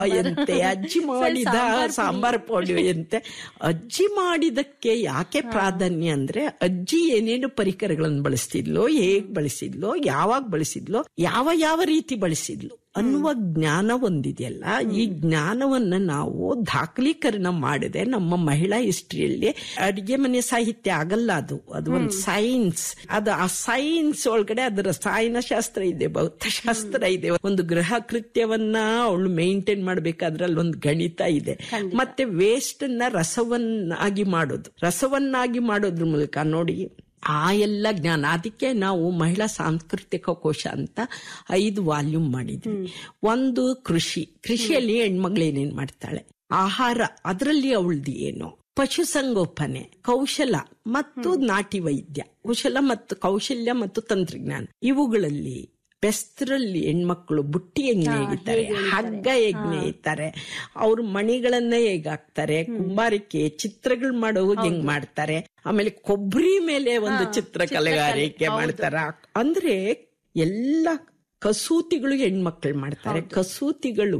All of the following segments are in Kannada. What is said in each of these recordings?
ಎಂತೆ ಅಜ್ಜಿ ಮಾಡಿದ ಸಾಂಬಾರ್ ಪೌಡಿ ಎಂತೆ ಅಜ್ಜಿ ಮಾಡಿದಕ್ಕೆ ಯಾಕೆ ಪ್ರಾಧಾನ್ಯ ಅಂದ್ರೆ ಅಜ್ಜಿ ಏನೇನು ಪರಿಕರಗಳನ್ನು ಬಳಸ್ತಿದ್ಲೋ ಹೇಗ್ ಬಳಸಿದ್ಲೋ ಯಾವಾಗ ಬಳಸಿದ್ಲೋ ಯಾವ ಯಾವ ರೀತಿ ಬಳಸಿದ್ಲು ಅನ್ನುವ ಜ್ಞಾನ ಒಂದಿದೆಯಲ್ಲ ಈ ಜ್ಞಾನವನ್ನ ನಾವು ದಾಖಲೀಕರಣ ಮಾಡದೆ ನಮ್ಮ ಮಹಿಳಾ ಹಿಸ್ಟ್ರಿಯಲ್ಲಿ ಅಡಿಗೆ ಮನೆ ಸಾಹಿತ್ಯ ಆಗಲ್ಲ ಅದು ಅದು ಒಂದು ಸೈನ್ಸ್ ಅದು ಆ ಸೈನ್ಸ್ ಒಳಗಡೆ ಅದರ ರಸಾಯನ ಶಾಸ್ತ್ರ ಇದೆ ಭೌತಶಾಸ್ತ್ರ ಇದೆ ಒಂದು ಗೃಹ ಕೃತ್ಯವನ್ನ ಅವಳು ಮೇಂಟೈನ್ ಮಾಡ್ಬೇಕಾದ್ರೆ ಅಲ್ಲಿ ಒಂದು ಗಣಿತ ಇದೆ ಮತ್ತೆ ವೇಸ್ಟ್ ಅನ್ನ ರಸವನ್ನಾಗಿ ಮಾಡೋದು ರಸವನ್ನಾಗಿ ಮಾಡೋದ್ರ ಮೂಲಕ ನೋಡಿ ಆ ಎಲ್ಲ ಜ್ಞಾನ ಅದಕ್ಕೆ ನಾವು ಮಹಿಳಾ ಸಾಂಸ್ಕೃತಿಕ ಕೋಶ ಅಂತ ಐದು ವಾಲ್ಯೂಮ್ ಮಾಡಿದ್ವಿ ಒಂದು ಕೃಷಿ ಕೃಷಿಯಲ್ಲಿ ಹೆಣ್ಮಗಳು ಏನೇನ್ ಮಾಡ್ತಾಳೆ ಆಹಾರ ಅದರಲ್ಲಿ ಅವಳದು ಏನು ಪಶುಸಂಗೋಪನೆ ಕೌಶಲ ಮತ್ತು ನಾಟಿ ವೈದ್ಯ ಕುಶಲ ಮತ್ತು ಕೌಶಲ್ಯ ಮತ್ತು ತಂತ್ರಜ್ಞಾನ ಇವುಗಳಲ್ಲಿ ಬೆಸ್ತರಲ್ಲಿ ಹೆಣ್ಮಕ್ಳು ಬುಟ್ಟಿ ಹೆಂಗ್ ನೇಯ್ತಾರೆ ಹಗ್ಗ ಹೇಗ್ ನೇಯ್ತಾರೆ ಅವ್ರ ಮಣಿಗಳನ್ನ ಹೇಗ್ ಹಾಕ್ತಾರೆ ಕುಂಬಾರಿಕೆ ಚಿತ್ರಗಳು ಮಾಡೋವಾಗ ಹೆಂಗ್ ಮಾಡ್ತಾರೆ ಆಮೇಲೆ ಕೊಬ್ಬರಿ ಮೇಲೆ ಒಂದು ಚಿತ್ರಕಲೆಗಾರಿಕೆ ಮಾಡ್ತಾರ ಅಂದ್ರೆ ಎಲ್ಲ ಕಸೂತಿಗಳು ಹೆಣ್ಮಕ್ಳು ಮಾಡ್ತಾರೆ ಕಸೂತಿಗಳು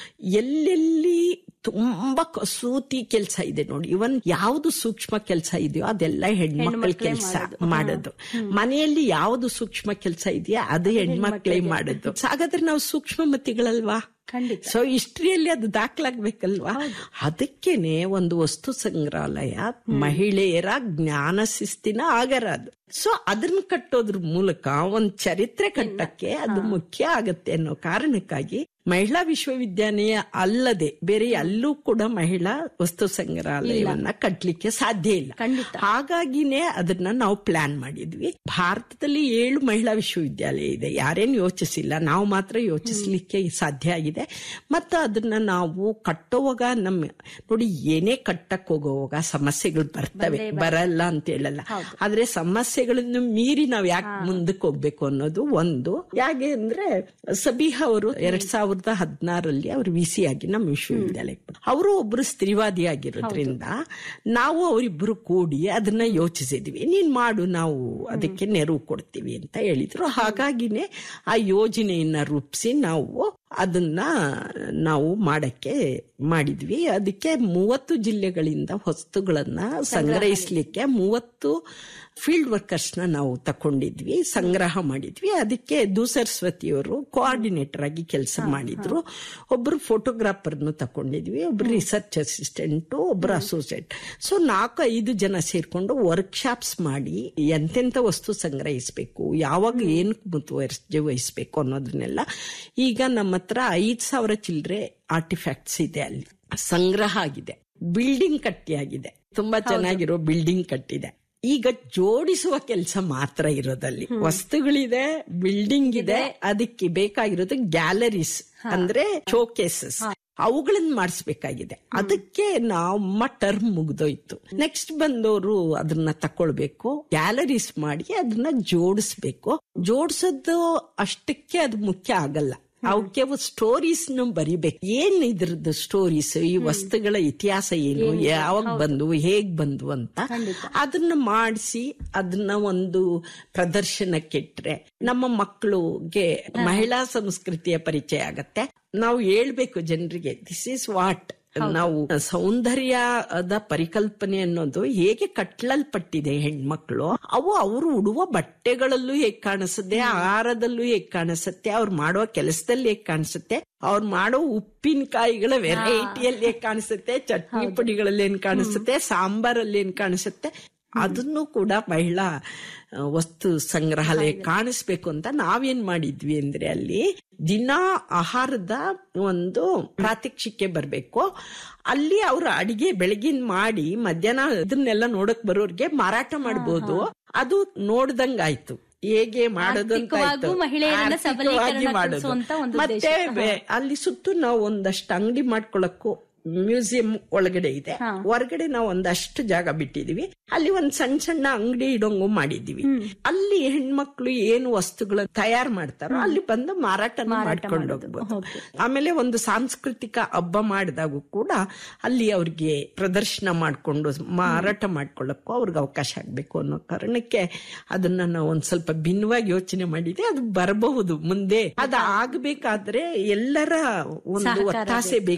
ಎಲ್ಲೆಲ್ಲಿ ತುಂಬಾ ಕಸೂತಿ ಕೆಲಸ ಇದೆ ನೋಡಿ ಇವನ್ ಯಾವ್ದು ಸೂಕ್ಷ್ಮ ಕೆಲಸ ಇದೆಯೋ ಅದೆಲ್ಲ ಹೆಣ್ಮಕ್ಳ ಕೆಲಸ ಮಾಡೋದು ಮನೆಯಲ್ಲಿ ಯಾವ್ದು ಸೂಕ್ಷ್ಮ ಕೆಲಸ ಇದೆಯೋ ಅದು ಹೆಣ್ಮಕ್ಳೇ ಮಾಡೋದು ಹಾಗಾದ್ರೆ ನಾವು ಸೂಕ್ಷ್ಮಮತಿಗಳಲ್ವಾ ಖಂಡಿತ ಸೊ ಹಿಸ್ಟ್ರಿಯಲ್ಲಿ ಅದು ದಾಖಲಾಗ್ಬೇಕಲ್ವಾ ಅದಕ್ಕೇನೆ ಒಂದು ವಸ್ತು ಸಂಗ್ರಹಾಲಯ ಮಹಿಳೆಯರ ಜ್ಞಾನ ಶಿಸ್ತಿನ ಆಗರ ಅದು ಸೊ ಅದನ್ನ ಕಟ್ಟೋದ್ರ ಮೂಲಕ ಒಂದ್ ಚರಿತ್ರೆ ಕಟ್ಟಕ್ಕೆ ಅದು ಮುಖ್ಯ ಆಗತ್ತೆ ಅನ್ನೋ ಕಾರಣಕ್ಕಾಗಿ ಮಹಿಳಾ ವಿಶ್ವವಿದ್ಯಾಲಯ ಅಲ್ಲದೆ ಬೇರೆ ಎಲ್ಲೂ ಕೂಡ ಮಹಿಳಾ ವಸ್ತು ಸಂಗ್ರಹಾಲಯವನ್ನ ಕಟ್ಲಿಕ್ಕೆ ಸಾಧ್ಯ ಇಲ್ಲ ಖಂಡಿತ. ಹಾಗಾಗಿನೇ ಅದನ್ನ ನಾವು ಪ್ಲಾನ್ ಮಾಡಿದ್ವಿ ಭಾರತದಲ್ಲಿ ಏಳು ಮಹಿಳಾ ವಿಶ್ವವಿದ್ಯಾಲಯ ಇದೆ ಯಾರೇನು ಯೋಚಿಸಿಲ್ಲ ನಾವು ಮಾತ್ರ ಯೋಚಿಸ್ಲಿಕ್ಕೆ ಸಾಧ್ಯ ಆಗಿದೆ ಮತ್ತು ಅದನ್ನ ನಾವು ಕಟ್ಟುವಾಗ ನಮ್ಮ ನೋಡಿ ಏನೇ ಕಟ್ಟಕ್ ಹೋಗುವಾಗ ಸಮಸ್ಯೆಗಳು ಬರ್ತವೆ ಬರಲ್ಲ ಅಂತ ಹೇಳಲ್ಲ ಆದ್ರೆ ಸಮಸ್ಯೆಗಳನ್ನು ಮೀರಿ ನಾವ್ ಯಾಕೆ ಮುಂದಕ್ಕೆ ಹೋಗ್ಬೇಕು ಅನ್ನೋದು ಒಂದು ಯಾಕೆ ಅಂದ್ರೆ ಸಬಿಹಾ ಅವರು ಎರಡ್ ಸಾವಿರದ ಹದಿನಾರಲ್ಲಿ ಅವರು ವಿ ಸಿ ಆಗಿ ನಮ್ಮ ವಿಶ್ವವಿದ್ಯಾಲಯಕ್ಕೆ ಬಂದ್ರು. ಅವರು ಒಬ್ರು ಸ್ತ್ರೀವಾದಿ ಆಗಿರೋದ್ರಿಂದ ನಾವು ಅವರಿಬ್ರು ಕೂಡಿ ಅದನ್ನ ಯೋಚಿಸಿದ್ವಿ ನೀನ್ ಮಾಡು ನಾವು ಅದಕ್ಕೆ ನೆರವು ಕೊಡ್ತೀವಿ ಅಂತ ಹೇಳಿದ್ರು ಹಾಗಾಗಿನೇ ಆ ಯೋಜನೆಯನ್ನ ರೂಪಿಸಿ ನಾವು ಅದನ್ನ ನಾವು ಮಾಡಕ್ಕೆ ಮಾಡಿದ್ವಿ ಅದಕ್ಕೆ ಮೂವತ್ತು ಜಿಲ್ಲೆಗಳಿಂದ ವಸ್ತುಗಳನ್ನ ಸಂಗ್ರಹಿಸ್ಲಿಕ್ಕೆ ಮೂವತ್ತು ಫೀಲ್ಡ್ ವರ್ಕರ್ಸ್ನ ನಾವು ತಕೊಂಡಿದ್ವಿ ಸಂಗ್ರಹ ಮಾಡಿದ್ವಿ ಅದಕ್ಕೆ ದೂಸರಸ್ವತಿಯವರು ಕೋಆರ್ಡಿನೇಟರ್ ಆಗಿ ಕೆಲಸ ಮಾಡಿದ್ರು ಒಬ್ರು ಫೋಟೋಗ್ರಾಫರ್ನು ತಕೊಂಡಿದ್ವಿ ಒಬ್ರು ರಿಸರ್ಚ್ ಅಸಿಸ್ಟೆಂಟ್ ಒಬ್ರು ಅಸೋಸಿಯೇಟ್ ಸೊ ನಾಲ್ಕು ಐದು ಜನ ಸೇರ್ಕೊಂಡು ವರ್ಕ್ಶಾಪ್ಸ್ ಮಾಡಿ ಎಂತೆಂತ ವಸ್ತು ಸಂಗ್ರಹಿಸಬೇಕು ಯಾವಾಗ ಏನು ಮುತುವರ್ಜಿ ವಹಿಸ್ಬೇಕು ಅನ್ನೋದನ್ನೆಲ್ಲ ಈಗ ನಮ್ಮ ಹತ್ರ ಐದ್ ಸಾವಿರ ಚಿಲ್ಲರೆ ಆರ್ಟಿಫ್ಯಾಕ್ಟ್ಸ್ ಇದೆ ಅಲ್ಲಿ ಸಂಗ್ರಹ ಆಗಿದೆ ಬಿಲ್ಡಿಂಗ್ ಕಟ್ಟಿ ಆಗಿದೆ ತುಂಬಾ ಚೆನ್ನಾಗಿರೋ ಬಿಲ್ಡಿಂಗ್ ಕಟ್ಟಿದೆ ಈಗ ಜೋಡಿಸುವ ಕೆಲಸ ಮಾತ್ರ ಇರೋದಲ್ಲಿ ವಸ್ತುಗಳಿದೆ ಬಿಲ್ಡಿಂಗ್ ಇದೆ ಅದಕ್ಕೆ ಬೇಕಾಗಿರೋದು ಗ್ಯಾಲರೀಸ್ ಅಂದ್ರೆ ಶೋಕೇಸಸ್ ಅವುಗಳನ್ನ ಮಾಡಿಸ್ಬೇಕಾಗಿದೆ ಅದಕ್ಕೆ ನಮ್ಮ ಟರ್ಮ್ ಮುಗ್ದೋಯ್ತು ನೆಕ್ಸ್ಟ್ ಬಂದವರು ಅದನ್ನ ತಕೊಳ್ಬೇಕು ಗ್ಯಾಲರೀಸ್ ಮಾಡಿ ಅದನ್ನ ಜೋಡಿಸ್ಬೇಕು ಜೋಡಿಸೋದು ಅಷ್ಟಕ್ಕೆ ಅದು ಮುಖ್ಯ ಆಗಲ್ಲ ಅವಕ್ಕೆ ಸ್ಟೋರೀಸ್ ಬರಿಬೇಕು ಏನ್ ಇದ್ರದ್ದು ಸ್ಟೋರೀಸ್ ಈ ವಸ್ತುಗಳ ಇತಿಹಾಸ ಏನು ಯಾವಾಗ ಬಂದು ಹೇಗ್ ಬಂದು ಅಂತ ಅದನ್ನ ಮಾಡಿಸಿ ಅದನ್ನ ಒಂದು ಪ್ರದರ್ಶನಕ್ಕಿಟ್ರೆ ನಮ್ಮ ಮಕ್ಕಳಿಗೆ ಮಹಿಳಾ ಸಂಸ್ಕೃತಿಯ ಪರಿಚಯ ಆಗತ್ತೆ ನಾವು ಹೇಳ್ಬೇಕು ಜನರಿಗೆ ದಿಸ್ ಇಸ್ ವಾಟ್ ನಾವು ಸೌಂದರ್ಯದ ಪರಿಕಲ್ಪನೆ ಅನ್ನೋದು ಹೇಗೆ ಕಟ್ಲಲ್ಪಟ್ಟಿದೆ ಹೆಣ್ಮಕ್ಳು ಅವು ಅವರು ಉಡುವ ಬಟ್ಟೆಗಳಲ್ಲೂ ಹೇಗ್ ಕಾಣಿಸುತ್ತೆ ಆಹಾರದಲ್ಲೂ ಹೇಗ್ ಕಾಣಿಸುತ್ತೆ ಅವ್ರು ಮಾಡುವ ಕೆಲಸದಲ್ಲಿ ಹೇಗ್ ಕಾಣಿಸುತ್ತೆ ಅವ್ರು ಮಾಡೋ ಉಪ್ಪಿನಕಾಯಿಗಳ ವೆರೈಟಿಯಲ್ಲಿ ಹೇಗ್ ಕಾಣಿಸುತ್ತೆ ಚಟ್ನಿ ಪುಡಿಗಳಲ್ಲಿ ಏನ್ ಕಾಣಿಸುತ್ತೆ ಸಾಂಬಾರಲ್ಲಿ ಏನ್ ಕಾಣಿಸುತ್ತೆ ಅದನ್ನು ಕೂಡ ಮಹಿಳಾ ಆ, ವಸ್ತು ಸಂಗ್ರಹಾಲಯ ಕಾಣಿಸ್ಬೇಕು ಅಂತ ನಾವೇನ್ ಮಾಡಿದ್ವಿ ಅಂದ್ರೆ ಅಲ್ಲಿ ದಿನಾ ಆಹಾರದ ಒಂದು ಪ್ರಾತ್ಯಕ್ಷಿಕೆ ಬರ್ಬೇಕು ಅಲ್ಲಿ ಅವ್ರ ಅಡಿಗೆ ಬೆಳಗಿನ ಮಾಡಿ ಮಧ್ಯಾಹ್ನ ಇದನ್ನೆಲ್ಲ ನೋಡಕ್ ಬರೋರ್ಗೆ ಮಾರಾಟ ಮಾಡ್ಬೋದು ಅದು ನೋಡ್ದಂಗಾಯ್ತು ಹೇಗೆ ಮಾಡೋದು ಅಂತ ಆಯ್ತು. ಆರ್ಥಿಕವಾಗೂ ಮಹಿಳೆಯರನ್ನ ಆರ್ಥಿಕವಾಗಿ ಮಾಡೋದು. ಸಬಲೀಕರಣಗೊಳಿಸುವಂತ ಒಂದು ಮತ್ತೆ ಬೆ- ಅಲ್ಲಿ ಸುತ್ತು ನಾವು ಒಂದಷ್ಟು ಅಂಗಡಿ ಮಾಡ್ಕೊಳಕ್ಕೂ ಮ್ಯೂಸಿಯಂ ಒಳಗಡೆ ಇದೆ ಹೊರಗಡೆ ನಾವು ಒಂದಷ್ಟು ಜಾಗ ಬಿಟ್ಟಿದೀವಿ ಅಲ್ಲಿ ಒಂದ್ ಸಣ್ಣ ಸಣ್ಣ ಅಂಗಡಿ ಇಡೋಂಗು ಮಾಡಿದೀವಿ ಅಲ್ಲಿ ಹೆಣ್ಮಕ್ಳು ಏನು ವಸ್ತುಗಳು ತಯಾರು ಮಾಡ್ತಾರೋ ಅಲ್ಲಿ ಬಂದು ಮಾರಾಟನ ಮಾಡ್ಕೊಂಡು ಹೋಗ್ಬೋದು ಆಮೇಲೆ ಒಂದು ಸಾಂಸ್ಕೃತಿಕ ಹಬ್ಬ ಮಾಡಿದಾಗೂ ಕೂಡ ಅಲ್ಲಿ ಅವ್ರಿಗೆ ಪ್ರದರ್ಶನ ಮಾಡ್ಕೊಂಡು ಮಾರಾಟ ಮಾಡ್ಕೊಳ್ಳಕ್ಕೂ ಅವ್ರಿಗೆ ಅವಕಾಶ ಆಗ್ಬೇಕು ಅನ್ನೋ ಕಾರಣಕ್ಕೆ ಅದನ್ನ ನಾವು ಒಂದ್ ಸ್ವಲ್ಪ ಭಿನ್ನವಾಗಿ ಯೋಚನೆ ಮಾಡಿದೆ ಅದು ಬರಬಹುದು ಮುಂದೆ ಅದು ಆಗ್ಬೇಕಾದ್ರೆ ಎಲ್ಲರ ಒಂದು ಒತ್ತಾಸೆ ಬೇಕು